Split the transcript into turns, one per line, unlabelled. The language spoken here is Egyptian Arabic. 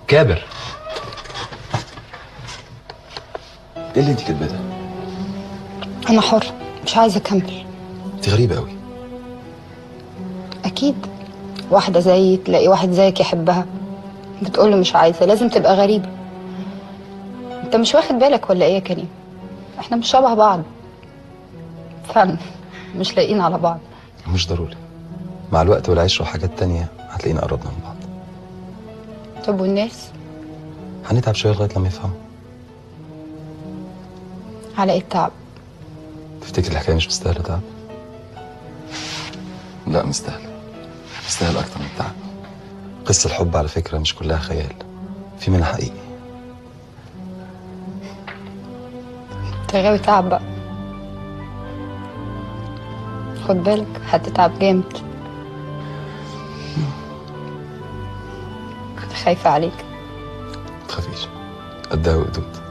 كابر ايه اللي انت كاتباه ده؟
انا حر مش عايزه اكمل
انت غريبه قوي
اكيد واحده زيي تلاقي واحد زيك يحبها بتقول له مش عايزه لازم تبقى غريبه انت مش واخد بالك ولا ايه يا كريم احنا مش شبه بعض فعلا مش لاقيين على بعض
مش ضروري مع الوقت والعشره وحاجات تانية هتلاقينا قربنا من بعض
طب والناس
هنتعب شويه لغايه لما يفهموا
على ايه التعب
تفتكر الحكايه مش مستاهله تعب لا مستاهله مستاهله اكتر من التعب قصه الحب على فكره مش كلها خيال في منها حقيقي
انت غاوي تعب بقى خد بالك هتتعب جامد خايفه عليك
ما تخافيش قدها وقدود